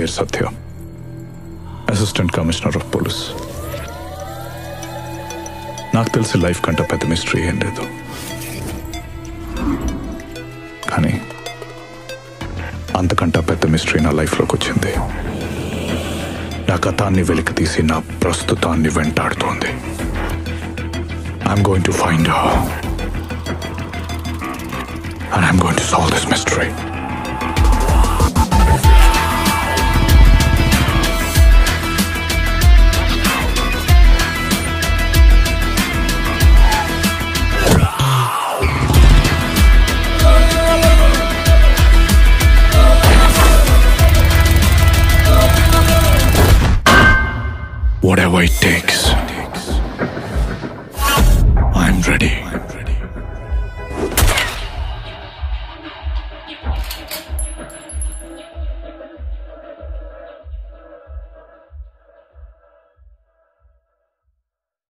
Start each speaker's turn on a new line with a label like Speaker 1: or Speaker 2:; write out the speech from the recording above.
Speaker 1: పేరు Satya assistant commissioner of police నాకు తెలిసి లైఫ్ కంటే పెద్ద మిస్టరీ ఏం లేదు కానీ అంతకంటే పెద్ద మిస్టరీ నా లైఫ్లోకి వచ్చింది నా గతాన్ని వెలికి తీసి నా ప్రస్తుతాన్ని వెంటాడుతోంది I'm going to find and I'm going to solve this mystery whatever it takes. I'm ready.